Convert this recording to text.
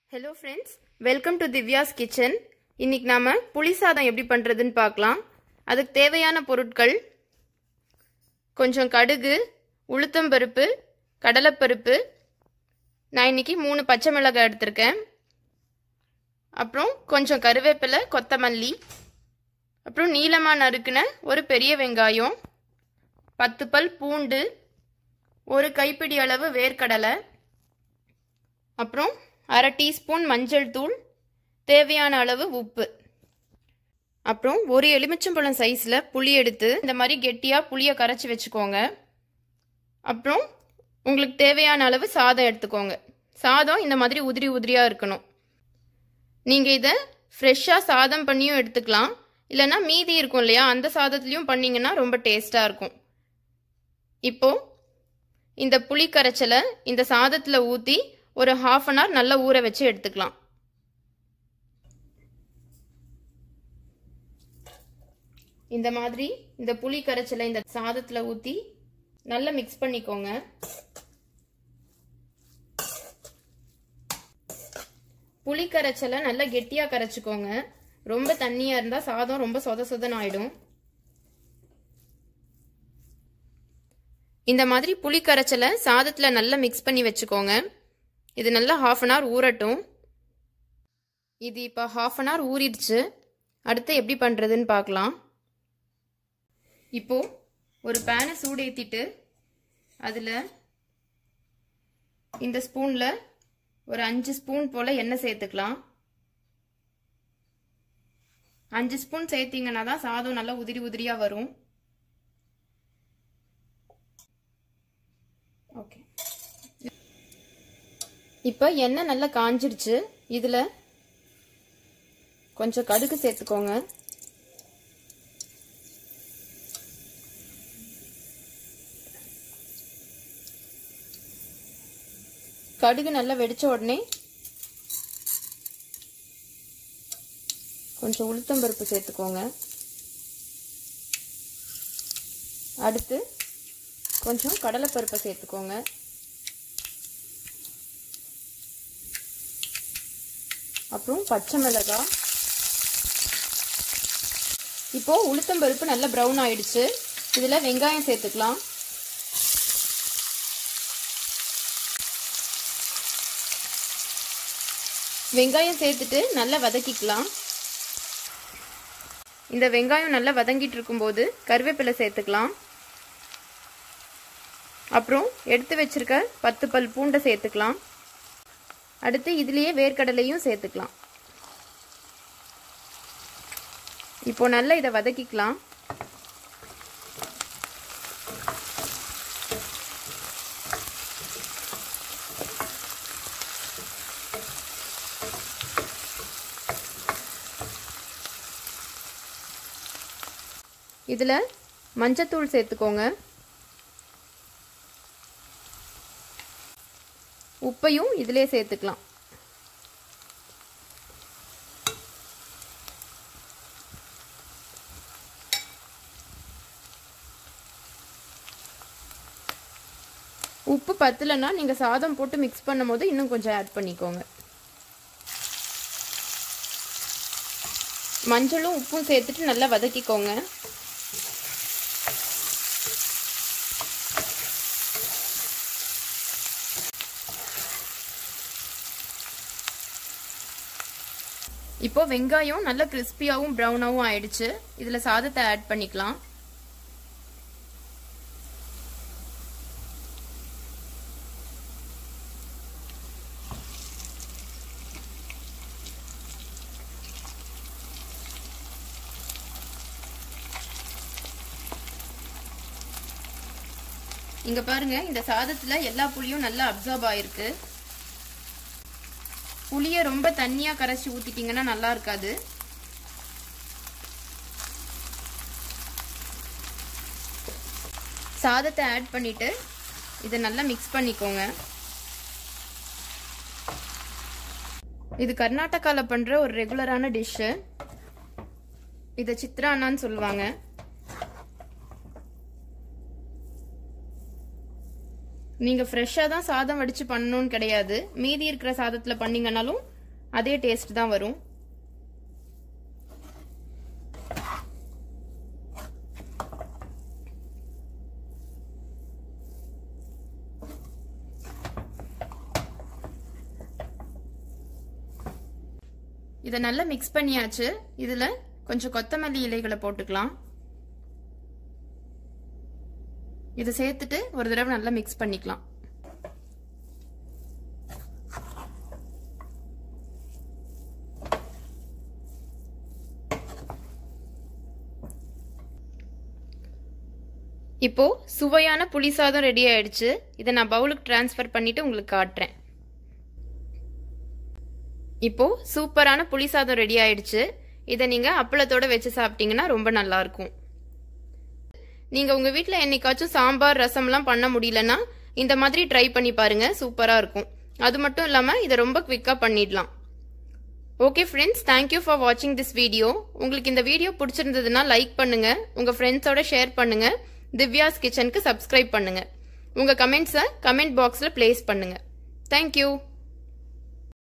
hello friends welcome to Divya's kitchen இன்னைக்கு நாம புளி சாதம் எப்படி பண்ணுறதுன்னு பார்க்கலாம் அதுக்கு தேவையான பொருட்கள் கொஞ்சம் கடுகு உளுத்தம்பருப்பு கடலைப்பருப்பு நான் இன்னைக்கு மூணு பச்சை மிளகாய் எடுத்திருக்கேன் அப்புறம் கொஞ்சம் கருவேப்பிலை கொத்தமல்லி அப்புறம் நீளமாக நறுக்குன ஒரு பெரிய வெங்காயம் பத்து பல் பூண்டு ஒரு கைப்பிடி அளவு வேர்க்கடலை அப்புறம் அரை டீஸ்பூன் மஞ்சள் தூள் தேவையான அளவு உப்பு அப்புறம் ஒரு எலுமிச்சம்பழம் சைஸில் புளி எடுத்து இந்த மாதிரி கெட்டியாக புளியை கரைச்சி வச்சுக்கோங்க அப்புறம் உங்களுக்கு தேவையான அளவு சாதம் எடுத்துக்கோங்க சாதம் இந்த மாதிரி உதிரி உதிரியாக இருக்கணும் நீங்கள் இதை ஃப்ரெஷ்ஷாக சாதம் பண்ணியும் எடுத்துக்கலாம் இல்லைன்னா மீதி இருக்கும் இல்லையா அந்த சாதத்துலேயும் பண்ணிங்கன்னா ரொம்ப டேஸ்ட்டாக இருக்கும் இப்போது இந்த புளி கரைச்சலை இந்த சாதத்தில் ஊற்றி ஒரு ஹாஃப் அன் ஹவர் நல்லா ஊற வச்சு எடுத்துக்கலாம் இந்த மாதிரி இந்த புளி கரைச்சலை இந்த சாதத்தில் ஊற்றி நல்லா மிக்ஸ் பண்ணிக்கோங்க புளி கரைச்சலை நல்லா கெட்டியாக கரைச்சிக்கோங்க ரொம்ப தண்ணியாக இருந்தால் சாதம் ரொம்ப சொத சொதன்னு ஆயிடும் இந்த மாதிரி புளி கரைச்சலை சாதத்தில் நல்லா மிக்ஸ் பண்ணி வச்சுக்கோங்க இது நல்லா ஹாஃப் அன் ஹவர் ஊறட்டும் இது இப்போ ஹாஃப் அன் ஹவர் ஊறிடுச்சு அடுத்து எப்படி பண்ணுறதுன்னு பார்க்கலாம் இப்போ ஒரு பேனை சூடேற்றிட்டு அதில் இந்த ஸ்பூனில் ஒரு அஞ்சு ஸ்பூன் போல் எண்ணெய் சேர்த்துக்கலாம் அஞ்சு ஸ்பூன் சேர்த்திங்கன்னா தான் சாதம் நல்லா உதிரி உதிரியாக வரும் ஓகே இப்போ எண்ணெய் நல்லா காஞ்சிருச்சு இதில் கொஞ்சம் கடுகு சேர்த்துக்கோங்க கடுகு நல்லா வெடிச்ச உடனே கொஞ்சம் உளுத்தம்பருப்பு சேர்த்துக்கோங்க அடுத்து கொஞ்சம் கடலைப்பருப்பை சேர்த்துக்கோங்க அப்புறம் பச்சை மிளகாய் இப்போ உளுத்தம்பருப்பு நல்லா ப்ரௌன் ஆயிடுச்சு இதில் வெங்காயம் சேர்த்துக்கலாம் வெங்காயம் சேர்த்துட்டு நல்லா வதக்கிக்கலாம் இந்த வெங்காயம் நல்லா வதங்கிட்டு இருக்கும்போது கருவேப்பிலை சேர்த்துக்கலாம் அப்புறம் எடுத்து வச்சிருக்க பத்து பல் பூண்டை சேர்த்துக்கலாம் அடுத்து இதுலேயே வேர்க்கடலையும் சேர்த்துக்கலாம் இப்போ நல்லா இதை வதக்கிக்கலாம் இதில் மஞ்சத்தூள் சேர்த்துக்கோங்க உப்பையும் இதிலே சேர்த்துக்கலாம் உப்பு பத்தலைன்னா நீங்கள் சாதம் போட்டு மிக்ஸ் பண்ணும் போது இன்னும் கொஞ்சம் ஆட் பண்ணிக்கோங்க மஞ்சளும் உப்பும் சேர்த்துட்டு நல்லா வதக்கிக்கோங்க இப்போ வெங்காயம் நல்லா கிறிஸ்பியாகவும் ப்ரௌனாகவும் ஆயிடுச்சு இதில் சாதத்தை ஆட் பண்ணிக்கலாம் இங்க பாருங்க இந்த சாதத்துல எல்லா புளியும் நல்லா அப்சர்வ் ஆயிருக்கு புளிய ரொம்ப தண்ணியா கரைச்சி ஊத்திட்டீங்கன்னா நல்லா இருக்காது சாதத்தை ஆட் பண்ணிட்டு இதை நல்லா மிக்ஸ் பண்ணிக்கோங்க இது கர்நாடகாவில் பண்ணுற ஒரு ரெகுலரான டிஷ்ஷு இதை சித்ரானான்னு சொல்லுவாங்க நீங்கள் ஃப்ரெஷ்ஷாக தான் சாதம் வடித்து பண்ணணும்னு கிடையாது மீதி இருக்கிற சாதத்தில் பண்ணிங்கனாலும் அதே டேஸ்ட் தான் வரும் இதை நல்லா மிக்ஸ் பண்ணியாச்சு இதில் கொஞ்சம் கொத்தமல்லி இலைகளை போட்டுக்கலாம் இதை சேர்த்துட்டு ஒரு தடவை நல்லா மிக்ஸ் பண்ணிக்கலாம் இப்போ சுவையான புளி சாதம் ரெடி ஆயிடுச்சு இதை நான் பவுலுக்கு டிரான்ஸ்ஃபர் பண்ணிட்டு உங்களுக்கு காட்டுறேன் இப்போ சூப்பரான புளி சாதம் ரெடி ஆயிடுச்சு இதை நீங்க அப்பளத்தோட வச்சு சாப்பிட்டீங்கன்னா ரொம்ப நல்லா இருக்கும் நீங்க உங்க வீட்டில் என்னைக்காச்சும் சாம்பார் ரசம்லாம் பண்ண முடியலன்னா இந்த மாதிரி ட்ரை பண்ணி பாருங்க சூப்பரா இருக்கும் அது மட்டும் இல்லாம இதை ரொம்ப குவிக்கா பண்ணிடலாம் ஓகே ஃப்ரெண்ட்ஸ் தேங்க்யூ ஃபார் வாட்சிங் திஸ் வீடியோ உங்களுக்கு இந்த வீடியோ பிடிச்சிருந்ததுன்னா லைக் பண்ணுங்க உங்க ஃப்ரெண்ட்ஸோட ஷேர் பண்ணுங்க திவ்யாஸ் கிச்சனுக்கு சப்ஸ்கிரைப் பண்ணுங்க உங்க கமெண்ட்ஸை கமெண்ட் பாக்ஸில் பிளேஸ் பண்ணுங்க தேங்க்யூ